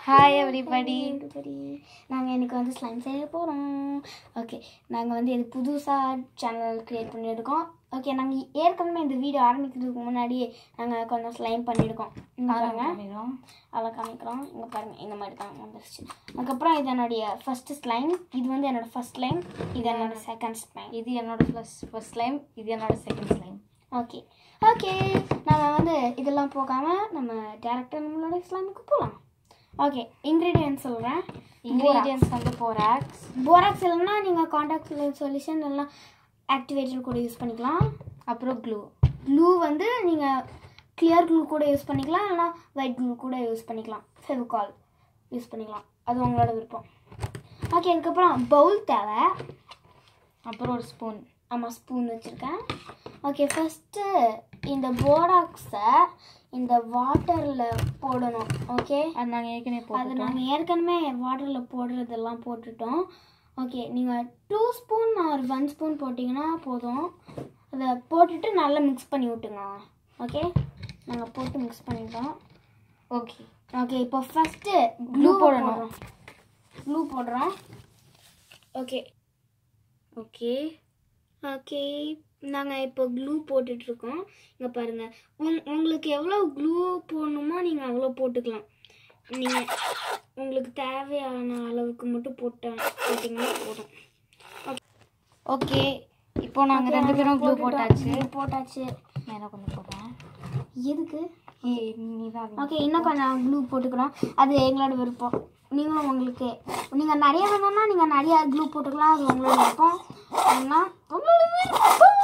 Hi everybody நாங்கள் இன்னைக்கு வந்து ஸ்லைம் செய்ய போகிறோம் ஓகே நாங்கள் வந்து இது புதுசாக சேனல் க்ரியேட் பண்ணியிருக்கோம் ஓகே நாங்கள் ஏற்கனவே இந்த வீடியோ ஆரம்பிக்கிறதுக்கு முன்னாடியே நாங்கள் கொஞ்சம் ஸ்லைம் பண்ணியிருக்கோம் இங்கே பாருங்க அதெல்லாம் காமிக்கிறோம் இங்கே பாருங்கள் இந்த மாதிரி தான் வந்துருச்சு அதுக்கப்புறம் இது என்னுடைய ஃபஸ்ட்டு ஸ்லைம் இது வந்து என்னோட ஃபர்ஸ்ட் ஸ்லைம் இது என்னோட செகண்ட் ஸ்லைம் இது என்னோட ஃபர்ஸ்ட் ஃபர்ஸ்ட் ஸ்லைம் இது என்னோட செகண்ட் ஸ்லைம் ஓகே ஓகே நம்ம வந்து இதெல்லாம் போகாமல் நம்ம டேரெக்டாக நம்மளோட ஸ்லைமுக்கு போகலாம் ஓகே இன்க்ரீடியன்ட் சொல்கிறேன் இன்க்ரீடியன்ஸ் வந்து போராக்ஸ் போராக்ஸ் இல்லைன்னா நீங்கள் காண்டாக்ட் சொல்யூஷன் இல்லைன்னா ஆக்டிவேட்டர் கூட யூஸ் பண்ணிக்கலாம் அப்புறம் க்ளூ க்ளூ வந்து நீங்கள் கிளியர் க்ளூ கூட யூஸ் பண்ணிக்கலாம் இல்லைனா ஒயிட் க்ளூ கூட யூஸ் பண்ணிக்கலாம் ஃபெவிகால் யூஸ் பண்ணிக்கலாம் அது உங்களோட விருப்பம் ஓகே அதுக்கப்புறம் பவுல் தேவை அப்புறம் ஒரு ஸ்பூன் ஆமாம் ஸ்பூன் வச்சுருக்கேன் ஓகே ஃபஸ்ட்டு இந்த போராக்ஸை இந்த வாட்டரில் போடணும் ஓகே அது நாங்கள் ஏற்கனவே அது போட்டோம் நாங்கள் ஏற்கனவே வாட்டரில் போடுறதெல்லாம் போட்டுட்டோம் ஓகே நீங்கள் two spoon or one spoon போட்டிங்கன்னா போதும் அதை போட்டுட்டு நல்லா மிக்ஸ் பண்ணி விட்டுங்க ஓகே நாங்கள் போட்டு மிக்ஸ் பண்ணிட்டோம் ஓகே ஓகே இப்போ ஃபஸ்ட்டு Glue க்ளூ போடணும். போடுறோம் க்ளூ போடுறோம் ஓகே ஓகே ஓகே நாங்கள் இப்போ க்ளூ போட்டுட்ருக்கோம் இங்கே பாருங்கள் உங் உங்களுக்கு எவ்வளோ க்ளூ போடணுமோ நீங்கள் அவ்வளோ போட்டுக்கலாம் நீங்கள் உங்களுக்கு தேவையான அளவுக்கு மட்டும் போட்ட போட்டிங்கன்னா போதும் ஓகே இப்போ நாங்கள் ரெண்டு பேரும் க்ளூ போட்டாச்சு glue போட்டாச்சு நான் கொஞ்சம் போடுறேன் எதுக்கு ஏ நீ தான் ஓகே இன்னும் கொஞ்சம் க்ளூ போட்டுக்கிறோம் அது எங்களோட விருப்பம் நீங்களும் உங்களுக்கு நீங்கள் நிறைய வேணும்னா நீங்கள் நிறைய க்ளூ போட்டுக்கலாம் அது உங்களோட விருப்பம் இல்லைன்னா உங்களோட விருப்பம்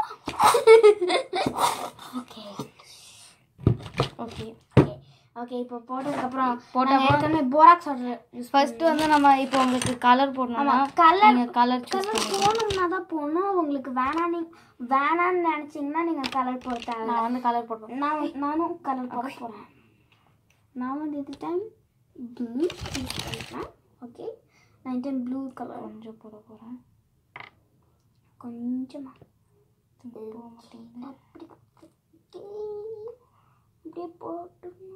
ஓகே ஓகே ஓகே ஓகே இப்போ போட்டதுக்கப்புறம் போட்ட நாங்க ஏற்கனவே போராக்ஸ் ஆர்டர் யூஸ் ஃபர்ஸ்ட் வந்து நம்ம இப்போ உங்களுக்கு கலர் போடணும்னா கலர் நீங்கள் கலர் சூஸ் கலர் போகணும்னா தான் போகணும் உங்களுக்கு வேணாம் நீ வேணான்னு நினச்சிங்கன்னா நீங்கள் கலர் போட தேவை நான் வந்து கலர் போடுறேன் நான் வந்து- நானும் கலர் போட போகிறேன் நான் வந்து இது டைம் ப்ளூ யூஸ் பண்ணிக்கிறேன் ஓகே நான் டைம் ப்ளூ கலர் கொஞ்சம் போட போகிறேன் கொஞ்சமாக போக மாட்டேங்குது அப்படி அப்படியே அப்படியே போட்டுடணும்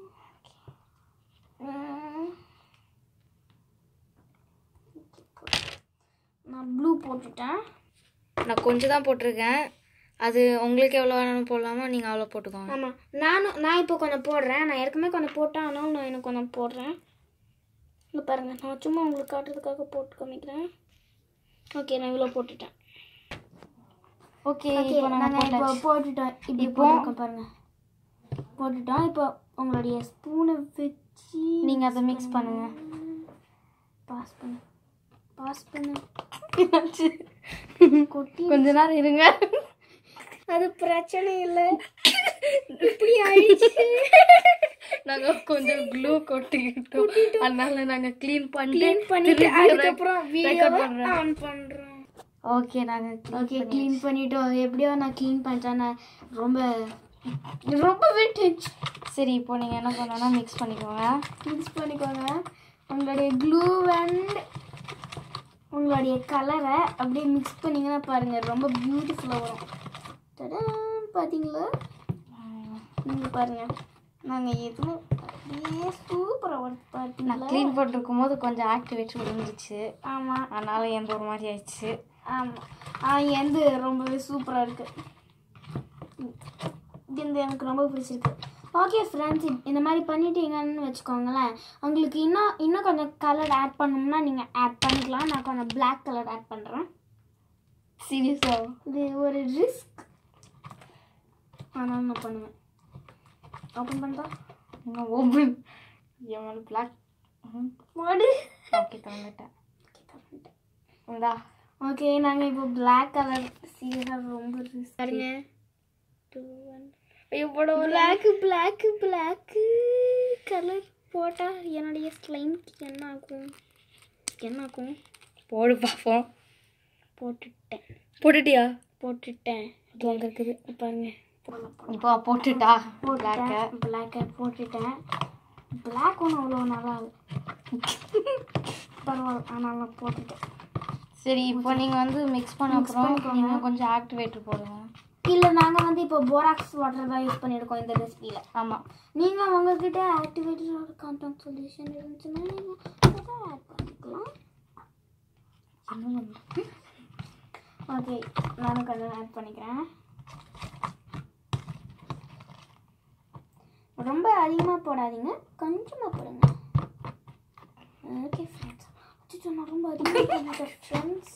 ம். நான் ப்ளூ போட்டுட்டேன் நான் கொஞ்சம் தான் போட்டிருக்கேன் அது உங்களுக்கு எவ்வளோ வேணும்னு போடலாமா நீங்கள் அவ்வளோ போட்டுக்கோங்க ஆமாம் நானும் நான் இப்போ கொஞ்சம் போடுறேன் நான் ஏற்கனவே கொஞ்சம் போட்டேன் ஆனாலும் நான் எனக்கு கொஞ்சம் போடுறேன் இங்கே பாருங்கள் நான் சும்மா உங்களுக்கு காட்டுறதுக்காக போட்டு காமிக்கிறேன் ஓகே நான் இவ்வளோ போட்டுட்டேன் ஓகே ஓகே இப்போ நாங்கள் நாங்கள் இப்போ போட்டாச்சு போட்டுட்டோம் இப்படி இப்போ- போட்டிருக்கோம் பாருங்க போட்டுட்டோம் இப்போ உங்களுடைய ஸ்பூனை வச்சு நீங்கள் அதை மிக்ஸ் பண்ணுங்க பாஸ் பண்ணு பாஸ் பண்ணு கொட்டி கொஞ்ச நேரம் இருங்க அது பிரச்சனை இல்லை இப்படி ஆயிடுச்சு நாங்கள் கொஞ்சம் க்ளூ கொட்டிக்கிட்டோம் அதனால நாங்கள் க்ளீன் பண்ணி க்ளீன் பண்ணிட்டு அதுக்கப்புறம் வீடியோவை பண்றேன். ஆன் பண்ணுறோம் ஓகே நாங்கள் ஓகே க்ளீன் பண்ணிட்டோம் எப்படியோ நான் க்ளீன் பண்ணிட்டேன் நான் ரொம்ப ரொம்பவே டென்ஷன் சரி இப்போ நீங்கள் என்ன பண்ணணும்னா மிக்ஸ் பண்ணிக்கோங்க மிக்ஸ் பண்ணிக்கோங்க உங்களுடைய க்ளூ அண்ட் உங்களுடைய கலரை அப்படியே மிக்ஸ் பண்ணிங்கன்னா பாருங்கள் ரொம்ப பியூட்டிஃபுல்லாக வரும் தடான் பார்த்தீங்களா நீங்கள் பாருங்கள் நாங்கள் எதுவும் அப்படியே சூப்பராக வரும் நான் பார்த்தீங்களா க்ளீன் பண்ணிருக்கும் போது கொஞ்சம் ஆக்டிவேட் விழுந்துச்சு ஆமாம் அதனால எந்த ஒரு மாதிரி ஆயிடுச்சு ஆமாம் ஆ எந்து ரொம்பவே சூப்பராக இருக்குது இது இந்த எனக்கு ரொம்ப பிடிச்சிருக்கு ஓகே ஃப்ரெண்ட்ஸ் இந்த மாதிரி பண்ணிட்டீங்கன்னு வச்சுக்கோங்களேன் உங்களுக்கு இன்னும் இன்னும் கொஞ்சம் கலர் ஆட் பண்ணணும்னா நீங்கள் ஆட் பண்ணிக்கலாம் நான் கொஞ்சம் Black கலர் ஆட் பண்ணுறேன் சீரியஸாக இது ஒரு ரிஸ்க் ஆனால் நான் பண்ணுவேன் ஓப்பன் பண்ணுறா இன்னும் ஓப்பன் என் மேலே பிளாக் மாடு ஓகே திறந்துட்டேன் இந்தா ஓகே நாங்கள் இப்போ Black கலர் சீரியஸாக ரொம்ப ரிஸ்க் பாருங்க டூ ஒன் ஐயோ போட பிளாக்கு பிளாக்கு பிளாக்கு கலர் போட்டால் என்னுடைய ஸ்லைம்க்கு என்ன ஆகும் என்ன ஆகும் போடு பார்ப்போம் போட்டுட்டேன் போட்டுட்டியா போட்டுட்டேன் இது அங்கே இருக்குது பாருங்க இப்போ போட்டுட்டா பிளாக்க போட்டுட்டேன் பிளாக்கை போட்டுட்டேன் பிளாக் ஒன்றும் அவ்வளோ நல்லா இல்லை பரவாயில்ல ஆனால் நான் போட்டுட்டேன் சரி இப்போ நீங்கள் வந்து மிக்ஸ் பண்ண அப்புறம் பண்ணிக்கோங்க. நீங்கள் கொஞ்சம் ஆக்டிவேட்டர் போடுங்க இல்லை நாங்கள் வந்து இப்போ போராக்ஸ் வாட்டர் தான் யூஸ் பண்ணியிருக்கோம் இந்த ரெசிபியில் ஆமாம் நீங்கள் உங்ககிட்ட ஆக்டிவேட்டட் கான்டாக்ட் சொல்யூஷன் இருந்துச்சுன்னா நீங்கள் அதை ஆட் பண்ணிக்கலாம் ஓகே நானும் கொஞ்சம் ஆட் பண்ணிக்கிறேன் ரொம்ப அதிகமாக போடாதீங்க கொஞ்சமாக போடுங்க ஓகே ஃப்ரெண்ட்ஸ் அச்சோ நான் ரொம்ப அதிகமாக போட்டேன் ஃப்ரெண்ட்ஸ்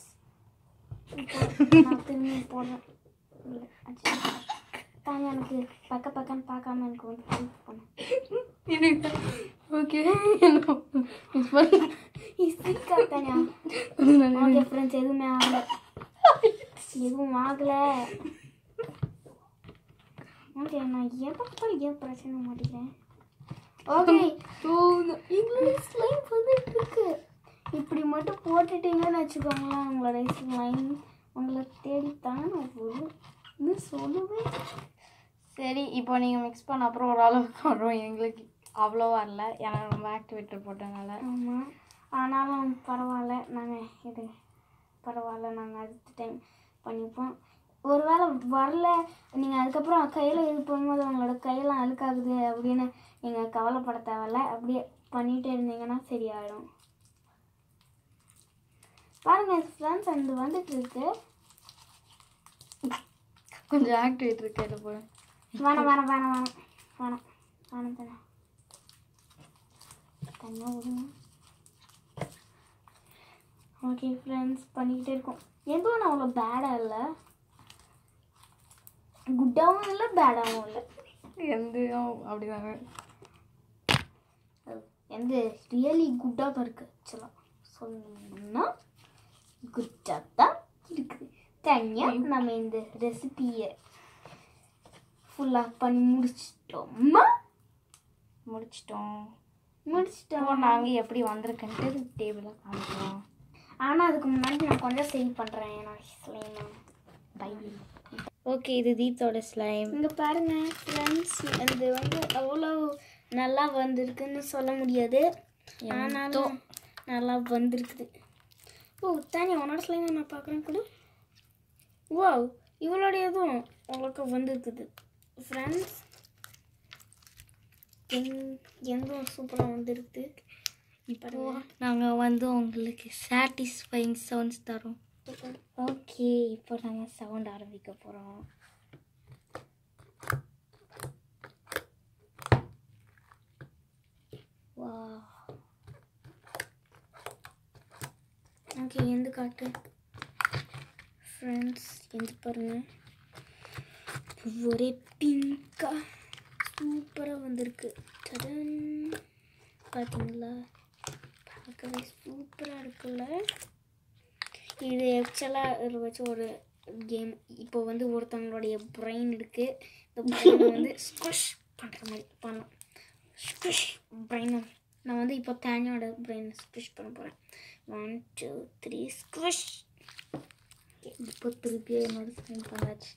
நான் திரும்பி போடுறேன் இல்லை அச்சோ தாங்க எனக்கு பக்க பக்கன்னு பார்க்காம எனக்கு வந்து ஹெல்ப் பண்ணு ஓகே தானே ஓகே ஃப்ரெண்ட்ஸ் எதுவுமே ஆகல எதுவும் ஆகல ஓகே நான் எப்போ ஏன் பிரச்சனை மாட்டேங்கிறேன் ஓகே இங்கிலீஷ் ஸ்லைம் வந்துட்டு இருக்கு இப்படி மட்டும் போட்டுட்டீங்கன்னு வச்சுக்கோங்களேன் உங்களோட ஸ்லைம் உங்களை தேடித்தான் நான் சொல்லுவேன் இது சொல்லுவேன் சரி இப்போ நீங்கள் மிக்ஸ் பண்ண அப்புறம் ஓரளவுக்கு வரும் எங்களுக்கு அவ்வளோ வரல ஏன்னா ரொம்ப ஆக்டிவேட்டர் போட்டனால ஆமாம் ஆனாலும் பரவாயில்ல நாங்கள் இது பரவாயில்ல நாங்கள் அடுத்த டைம் பண்ணிப்போம் ஒருவேளை வரல நீங்கள் அதுக்கப்புறம் கையில் இது போகும்போது உங்களோட கையெல்லாம் அழுக்காகுது அப்படின்னு நீங்கள் கவலைப்பட தேவையில்ல அப்படியே பண்ணிகிட்டே இருந்தீங்கன்னா சரியாயிடும் பாருங்க ஃப்ரெண்ட்ஸ் அது வந்துட்டு இருக்கு கொஞ்சம் ஆக்டிவேட்டர் கையில் போகிறேன் வேணாம் வேணாம் வேணாம் வேணாம் வேணாம் வேணாம் தானே தனியாக விடுங்க ஓகே ஃப்ரெண்ட்ஸ் பண்ணிக்கிட்டே இருக்கோம் எதுவும் நான் அவ்வளோ பேடாக இல்லை குட்டாகவும் இல்லை பேடாகவும் இல்லை எந்தையும் அப்படிதாங்க எந்த ரியலி குட்டாக தான் இருக்குது ஆக்சுவலாக சொல்லணும்னா குட்டாக தான் இருக்குது தனியாக நம்ம இந்த ரெசிபியை ஃபுல்லாக பண்ணி முடிச்சிட்டோமா முடிச்சிட்டோம் முடிச்சிட்டோம் இப்போ நாங்கள் எப்படி வந்திருக்குன்ட்டு டேபிளில் காமிக்கிறோம் ஆனால் அதுக்கு முன்னாடி நான் கொஞ்சம் சேவ் பண்ணுறேன் நான் ஸ்லைம் பை ஓகே இது தீப்தோட ஸ்லைம் இங்கே பாருங்க ஃப்ரெண்ட்ஸ் இது வந்து அவ்வளோ நல்லா வந்திருக்குன்னு சொல்ல முடியாது ஆனாலும் நல்லா வந்திருக்குது ஓ தானே உன்னோட ஸ்லைம் நான் பார்க்குறேன் கூட ஓ இவளோடையதும் உங்களுக்கு வந்திருக்குது ஃப்ரெண்ட்ஸ் எங் எந்தும் சூப்பராக வந்திருக்குது இப்போ நாங்கள் வந்து உங்களுக்கு சாட்டிஸ்ஃபைங் சவுண்ட்ஸ் தரோம் ஓகே இப்போ நம்ம சவுண்ட் ஆரம்பிக்க போகிறோம் வா ஓகே எந்த காட்டு ஃப்ரெண்ட்ஸ் எந்த பாருங்க ஒரே பிங்காக சூப்பராக வந்திருக்கு டடன் பார்த்தீங்களா பார்க்கவே சூப்பராக இருக்குல்ல இது ஆக்சுவலாக வச்சு ஒரு கேம் இப்போ வந்து ஒருத்தவங்களுடைய பிரெயின் இருக்குது இந்த பிரெயினை வந்து ஸ்குஷ் பண்ணுற மாதிரி பண்ணலாம் ஸ்குஷ் பிரெயின் நான் வந்து இப்போ தேனியோட பிரெயின் ஸ்குஷ் பண்ண போகிறேன் ஒன் டூ த்ரீ ஸ்குஷ் இப்போ திருப்பி என்னோட ஸ்லைம் பண்ணாச்சு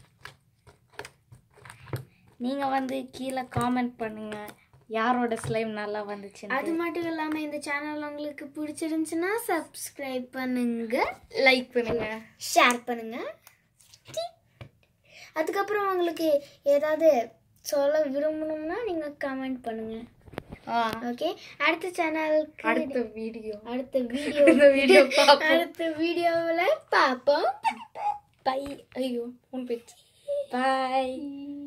நீங்கள் வந்து கீழே காமெண்ட் பண்ணுங்கள் யாரோட ஸ்லைம் நல்லா வந்துச்சு அது மட்டும் இல்லாமல் இந்த சேனல் உங்களுக்கு பிடிச்சிருந்துச்சுன்னா சப்ஸ்கிரைப் பண்ணுங்க லைக் பண்ணுங்க ஷேர் பண்ணுங்க அதுக்கப்புறம் உங்களுக்கு ஏதாவது சொல்ல விரும்பணும்னா நீங்கள் கமெண்ட் பண்ணுங்க ஆ ஓகே அடுத்த சேனலுக்கு அடுத்த வீடியோ அடுத்த வீடியோ இந்த வீடியோ பார்ப்போம் அடுத்த வீடியோவில் பார்ப்போம் பை ஐயோ ஃபோன் போயிடுச்சு பாய்